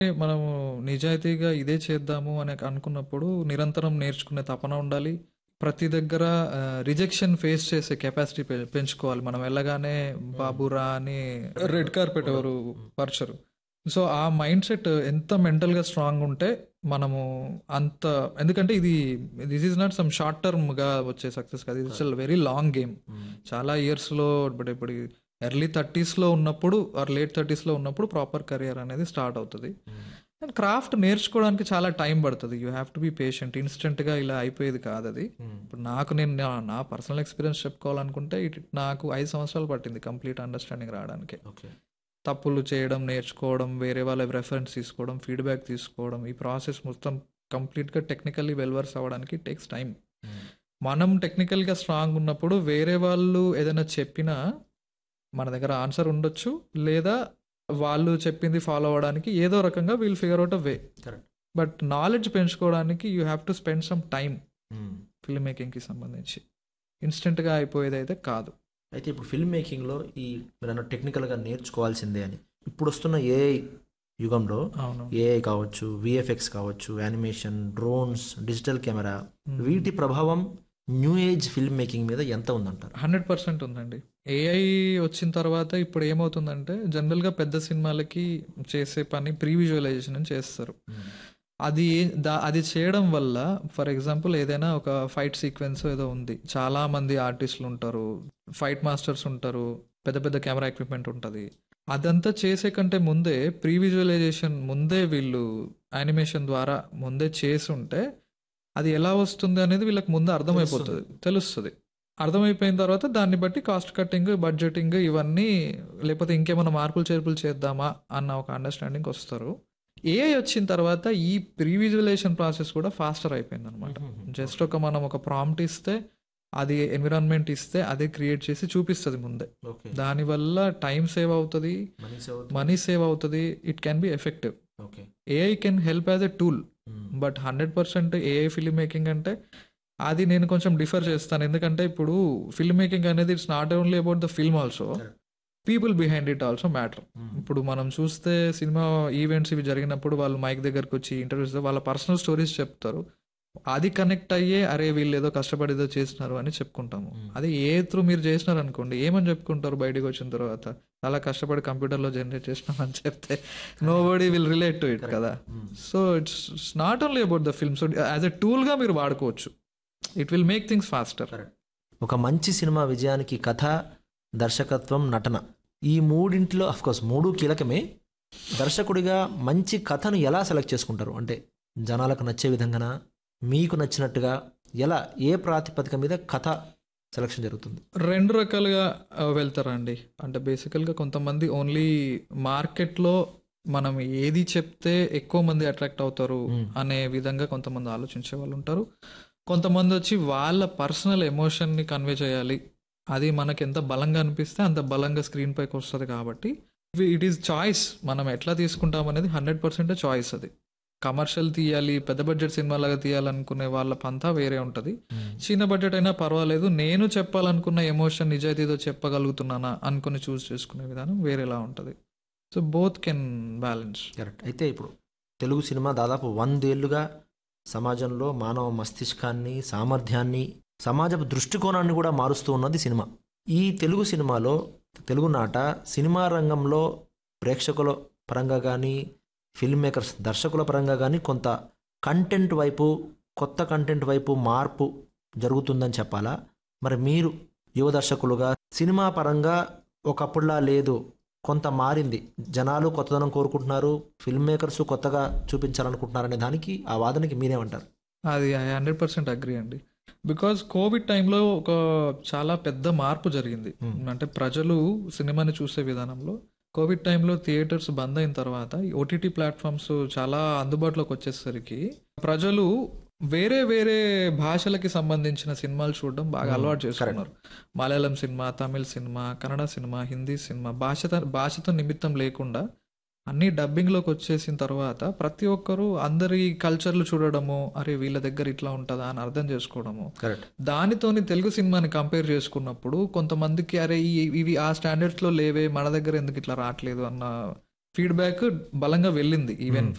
మనము నిజాయితీగా ఇదే చేద్దాము అని అనుకున్నప్పుడు నిరంతరం నేర్చుకునే తపన ఉండాలి ప్రతి దగ్గర రిజెక్షన్ ఫేస్ చేసే కెపాసిటీ పెంచుకోవాలి మనం వెళ్ళగానే బాబురా అని రెడ్ కార్పెట్ ఎవరు పరచరు సో ఆ మైండ్ సెట్ ఎంత మెంటల్గా స్ట్రాంగ్ ఉంటే మనము అంత ఎందుకంటే ఇది this is not some short టర్మ్గా వచ్చే సక్సెస్ కాదు ఇట్స్ వెరీ లాంగ్ గేమ్ చాలా ఇయర్స్లో ఇప్పుడు ఇప్పుడు ఎర్లీ థర్టీస్లో ఉన్నప్పుడు ఆర్ లేట్ థర్టీస్లో ఉన్నప్పుడు ప్రాపర్ కెరియర్ అనేది స్టార్ట్ అవుతుంది అండ్ క్రాఫ్ట్ నేర్చుకోవడానికి చాలా టైం పడుతుంది you have to be patient ఇన్స్టెంట్గా ఇలా అయిపోయేది కాదు అది ఇప్పుడు నాకు నేను నా- నా పర్సనల్ ఎక్స్పీరియన్స్ చెప్పుకోవాలనుకుంటే ఇట్ నాకు ఐదు సంవత్సరాలు పట్టింది కంప్లీట్ అండర్స్టాండింగ్ రావడానికి ఓకే తప్పులు చేయడం నేర్చుకోవడం వేరే వాళ్ళ రెఫరెన్స్ తీసుకోవడం ఫీడ్బ్యాక్ తీసుకోవడం ఈ ప్రాసెస్ మొత్తం కంప్లీట్గా టెక్నికల్లీ వెల్వర్స్ అవ్వడానికి టేక్స్ టైం మనం టెక్నికల్గా స్ట్రాంగ్ ఉన్నప్పుడు వేరే వాళ్ళు ఏదైనా చెప్పినా మన దగ్గర ఆన్సర్ ఉండొచ్చు లేదా వాళ్ళు చెప్పింది ఫాలో అవ్వడానికి ఏదో రకంగా we'll figure out a way correct but knowledge పెంచుకోవడానికి you have to spend some time film మేకింగ్కి సంబంధించి ఇన్స్టెంట్గా అయిపోయేది అయితే కాదు అయితే ఇప్పుడు ఫిల్మ్ మేకింగ్లో ఈ మీరు అన్న టెక్నికల్గా నేర్చుకోవాల్సిందే అని ఇప్పుడు వస్తున్న ఏఐ యుగంలో అవును ఏఐ కావచ్చు విఎఫ్ఎక్స్ కావచ్చు యానిమేషన్ డ్రోన్స్ డిజిటల్ కెమెరా వీటి ప్రభావం న్యూ ఏజ్ ఫిల్మ్ మేకింగ్ మీద ఎంత ఉందంటారు హండ్రెడ్ పర్సెంట్ ఉందండి ఏఐ వచ్చిన తర్వాత ఇప్పుడు ఏమవుతుందంటే జనరల్గా పెద్ద సినిమాలకి చేసే పని ప్రీ విజువలైజేషన్ అని చేస్తారు అది దా అది చేయడం వల్ల ఫర్ ఎగ్జాంపుల్ ఏదైనా ఒక ఫైట్ సీక్వెన్స్ ఏదో ఉంది చాలా మంది ఆర్టిస్టులు ఉంటారు ఫైట్ మాస్టర్స్ ఉంటారు పెద్ద పెద్ద కెమెరా ఎక్విప్మెంట్ ఉంటుంది అదంతా చేసే కంటే ముందే ప్రీ విజువలైజేషన్ ముందే వీళ్ళు యానిమేషన్ ద్వారా ముందే చేసి ఉంటే అది ఎలా వస్తుంది అనేది వీళ్ళకి ముందు అర్థమైపోతుంది తెలుస్తుంది అర్థమైపోయిన తర్వాత దాన్ని బట్టి కాస్ట్ కట్టింగ్ బడ్జెటింగ్ ఇవన్నీ లేకపోతే ఇంకేమైనా మార్పులు చేర్పులు చేద్దామా అన్న ఒక అండర్స్టాండింగ్ వస్తారు ఏఐ వచ్చిన తర్వాత ఈ ప్రీ విజువలైజేషన్ ప్రాసెస్ కూడా ఫాస్టర్ అయిపోయింది అనమాట జస్ట్ ఒక మనం ఒక ప్రాంప్ట్ ఇస్తే అది ఎన్విరాన్మెంట్ ఇస్తే అదే క్రియేట్ చేసి చూపిస్తుంది ముందే ఓకే దానివల్ల టైం సేవ్ అవుతుంది మనీ సేవ్ మనీ సేవ్ అవుతుంది it can be effective okay AI can help as a tool but hundred percent AI film making అంటే అది నేను కొంచెం డిఫర్ చేస్తాను ఎందుకంటే ఇప్పుడు ఫిల్మ్ మేకింగ్ అనేది it's not only about the film also people behind it also matter ఇప్పుడు మనం చూస్తే సినిమా ఈవెంట్స్ ఇవి జరిగినప్పుడు వాళ్ళు మైక్ దగ్గరకు వచ్చి ఇంటర్వ్యూస్ వాళ్ళ పర్సనల్ స్టోరీస్ చెప్తారు అది కనెక్ట్ అయ్యే అరే వీళ్ళు ఏదో కష్టపడి ఏదో చేస్తున్నారు అని చెప్పుకుంటాము అది ఏ త్రూ మీరు చేసినారు అనుకోండి ఏమని చెప్పుకుంటారు బయటకు వచ్చిన తర్వాత చాలా కష్టపడి కంప్యూటర్లో జనరేట్ చేసినాం అని చెప్తే nobody will relate to it కదా so it's not only about the film so as a టూల్గా మీరు వాడుకోవచ్చు it will make things faster ఒక మంచి సినిమా విజయానికి కథ దర్శకత్వం నటన ఈ మూడింటిలో కోర్స్ మూడు కీలకమే దర్శకుడిగా మంచి కథను ఎలా సెలెక్ట్ చేసుకుంటారు అంటే జనాలకు నచ్చే విధంగాన మీకు నచ్చినట్టుగా ఎలా ఏ ప్రాతిపదిక మీద కథ సెలక్షన్ జరుగుతుంది రెండు రకాలుగా ఆ, వెళ్తారండి అంటే బేసికల్గా కొంతమంది ఓన్లీ మార్కెట్లో మనం ఏది చెప్తే ఎక్కువ మంది అట్రాక్ట్ అవుతారు అనే విధంగా కొంతమంది ఆలోచించే వాళ్ళు ఉంటారు కొంతమంది వచ్చి వాళ్ళ పర్సనల్ ఎమోషన్ని కన్వే చేయాలి అది మనకి ఎంత బలంగా అనిపిస్తే అంత బలంగా స్క్రీన్ పైకి వస్తుంది కాబట్టి ఇట్ ఈస్ చాయిస్ మనం ఎట్లా తీసుకుంటాం అనేది హండ్రెడ్ పర్సెంట్ చాయిస్ అది కమర్షియల్ తీయాలి పెద్ద బడ్జెట్ సినిమాలాగా తీయాలనుకునే వాళ్ళ పంతా వేరే ఉంటుంది చిన్న బడ్జెట్ అయినా పర్వాలేదు నేను చెప్పాలనుకున్న ఎమోషన్ నిజాయితీతో చెప్పగలుగుతున్నానా అనుకుని చూస్ చేసుకునే విధానం వేరేలా ఉంటుంది so both can balance correct అయితే ఇప్పుడు తెలుగు సినిమా దాదాపు వందేళ్లుగా సమాజంలో మానవ మస్తిష్కాన్ని సామర్థ్యాన్ని సమాజపు దృష్టికోణాన్ని కూడా మారుస్తూ ఉన్నది సినిమా ఈ తెలుగు సినిమాలో తెలుగు నాట సినిమా రంగంలో ప్రేక్షకుల పరంగా కానీ ఫిల్మ్ మేకర్స్ దర్శకుల పరంగా కానీ కొంత కంటెంట్ వైపు కొత్త కంటెంట్ వైపు మార్పు జరుగుతుందని చెప్పాలా మరి మీరు యువ దర్శకులుగా సినిమా పరంగా ఒకప్పుడులా లేదు కొంత మారింది జనాలు కొత్తదనం కోరుకుంటున్నారు ఫిల్మ్ మేకర్స్ కొత్తగా చూపించాలనుకుంటున్నారనే దానికి ఆ వాదనకి మీరేమంటారు అది హండ్రెడ్ పర్సెంట్ అగ్రి అండి బికాజ్ కోవిడ్ టైంలో ఒక చాలా పెద్ద మార్పు జరిగింది అంటే ప్రజలు సినిమాని చూసే విధానంలో కోవిడ్ టైంలో థియేటర్స్ బంద్ అయిన తర్వాత ఓటీటీ ప్లాట్ఫామ్స్ చాలా అందుబాటులోకి వచ్చేసరికి ప్రజలు వేరే వేరే భాషలకి సంబంధించిన సినిమాలు చూడడం బాగా అలవాటు చేసుకున్నారు Malayalam cinema Tamil cinema Kannada cinema Hindi cinema భాషతో భాషతో నిమిత్తం లేకుండా అన్ని డబ్బింగ్లోకి వచ్చేసిన తర్వాత ప్రతి ఒక్కరూ అందరి కల్చర్లు చూడడము అరే వీళ్ళ దగ్గర ఇట్లా ఉంటుందా అని అర్థం చేసుకోవడము కరెక్ట్ దానితోని తెలుగు సినిమాని కంపేర్ చేసుకున్నప్పుడు కొంతమందికి అరే ఈ- ఇవి ఆ స్టాండర్డ్స్లో లేవే మన దగ్గర ఎందుకు ఇట్లా రావట్లేదు అన్న ఫీడ్బ్యాక్ బలంగా వెళ్ళింది ఈవెన్